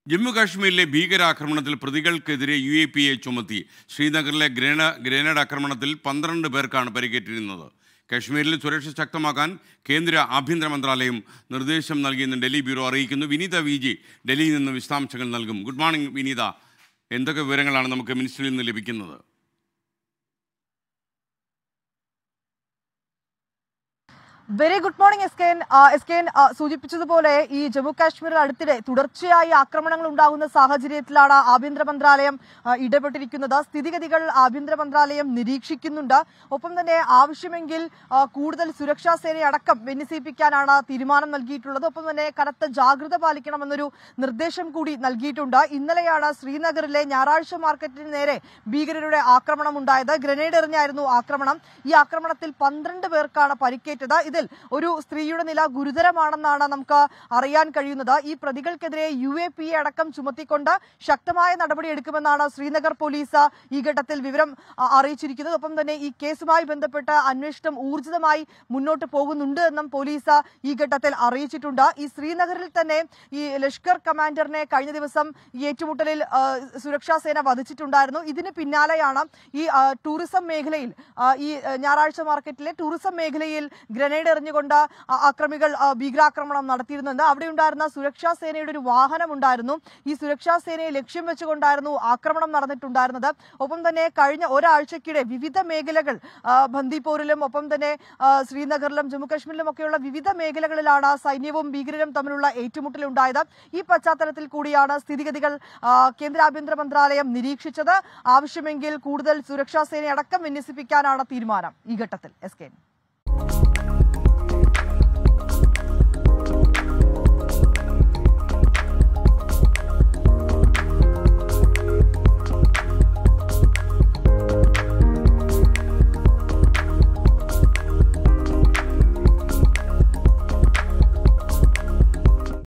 ജമ്മു കാശ്മീരിലെ ഭീകരാക്രമണത്തിൽ പ്രതികൾക്കെതിരെ യു എ പി എ ചുമത്തി ശ്രീനഗറിലെ ഗ്രേന ഗ്രനേഡ് ആക്രമണത്തിൽ പന്ത്രണ്ട് പേർക്കാണ് പരിക്കേറ്റിരുന്നത് കാശ്മീരിൽ സുരക്ഷ ശക്തമാക്കാൻ കേന്ദ്ര ആഭ്യന്തര മന്ത്രാലയം നിർദ്ദേശം നൽകിയെന്ന് ഡൽഹി ബ്യൂറോ അറിയിക്കുന്നു വിനീത വി ജി ഡൽഹിയിൽ നിന്ന് വിശദാംശങ്ങൾ നൽകും ഗുഡ് മോർണിംഗ് വിനീത എന്തൊക്കെ വിവരങ്ങളാണ് നമുക്ക് മിനിസ്റ്ററിൽ നിന്ന് ലഭിക്കുന്നത് very good morning S K N S K N സൂചിപ്പിച്ചതുപോലെ ഈ ജമ്മു കാശ്മീരിൽ അടുത്തിടെ തുടർച്ചയായി ആക്രമണങ്ങൾ ഉണ്ടാകുന്ന സാഹചര്യത്തിലാണ് ആഭ്യന്തര മന്ത്രാലയം ആ, ഇടപെട്ടിരിക്കുന്നത് സ്ഥിതിഗതികൾ ആഭ്യന്തര മന്ത്രാലയം നിരീക്ഷിക്കുന്നുണ്ട് ഒപ്പം തന്നെ ആവശ്യമെങ്കിൽ ആ, കൂടുതൽ സുരക്ഷാ സേനയടക്കം വിന്യസിപ്പിക്കാനാണ് തീരുമാനം നൽകിയിട്ടുള്ളത് ഒപ്പം തന്നെ കനത്ത ജാഗ്രത പാലിക്കണമെന്നൊരു നിർദ്ദേശം കൂടി നൽകിയിട്ടുണ്ട് ഇന്നലെയാണ് ശ്രീനഗറിലെ ഞായറാഴ്ച മാർക്കറ്റിന് നേരെ ഭീകരരുടെ ആക്രമണം ഉണ്ടായത് ഗ്രനേഡ് എറിഞ്ഞായിരുന്നു ആക്രമണം ഈ ആക്രമണത്തിൽ പന്ത്രണ്ട് പേർക്കാണ് പരിക്കേറ്റത് ഇതിൽ ഒരു സ്ത്രീയുടെ നില ഗുരുതരമാണെന്നാണ് നമുക്ക് അറിയാൻ കഴിയുന്നത് ഈ പ്രതികൾക്കെതിരെ യു എ പി എ അടക്കം ചുമത്തിക്കൊണ്ട് ശക്തമായ നടപടിയെടുക്കുമെന്നാണ് ശ്രീനഗർ പോലീസ് ഈ ഘട്ടത്തിൽ വിവരം ആ, അറിയിച്ചിരിക്കുന്നത് ഒപ്പം തന്നെ ഈ കേസുമായി ബന്ധപ്പെട്ട് അന്വേഷണം ഊർജിതമായി മുന്നോട്ട് പോകുന്നുണ്ട് എന്നും പോലീസ് ഈ ഘട്ടത്തിൽ അറിയിച്ചിട്ടുണ്ട് ഈ ശ്രീനഗറിൽ തന്നെ ഈ ലഷ്കർ കമാൻഡറിനെ കഴിഞ്ഞ ദിവസം ഈ ഏറ്റുമുട്ടലിൽ ആ, സുരക്ഷാ സേന വധിച്ചിട്ടുണ്ടായിരുന്നു ഇതിന് പിന്നാലെയാണ് ഈ ആ, ടൂറിസം മേഖലയിൽ ആ, ഈ ആ, ഞായറാഴ്ച മാർക്കറ്റിലെ ടൂറിസം മേഖലയിൽ ഗ്രനേഡ് എറിഞ്ഞുകൊണ്ട് ആ, അക്രമികൾ ആ, ഭീകരാക്രമണം നടത്തിയിരുന്നത് അവിടെ ഉണ്ടായിരുന്ന സുരക്ഷാ സേനയുടെ ഒരു വാഹനം ഉണ്ടായിരുന്നു ഈ സുരക്ഷാ സേനയെ ലക്ഷ്യം വെച്ചുകൊണ്ടായിരുന്നു ആക്രമണം നടന്നിട്ടുണ്ടായിരുന്നത് ഒപ്പം തന്നെ കഴിഞ്ഞ ഒരാഴ്ചക്കിടെ വിവിധ മേഖലകൾ ആ, ബന്ദിപ്പോരിലും ഒപ്പം തന്നെ ആ, ശ്രീനഗറിലും ജമ്മു കാശ്മീരിലും ഒക്കെയുള്ള വിവിധ മേഖലകളിലാണ് സൈന്യവും ഭീകരരും തമ്മിലുള്ള ഏറ്റുമുട്ടലുണ്ടായത് ഈ പശ്ചാത്തലത്തിൽ കൂടിയാണ് സ്ഥിതിഗതികൾ ആ, കേന്ദ്ര ആഭ്യന്തര മന്ത്രാലയം നിരീക്ഷിച്ചത് ആവശ്യമെങ്കിൽ കൂടുതൽ സുരക്ഷാ സേനയടക്കം വിന്യസിപ്പിക്കാനാണ് തീരുമാനം ഈ ഘട്ടത്തിൽ എസ് കെ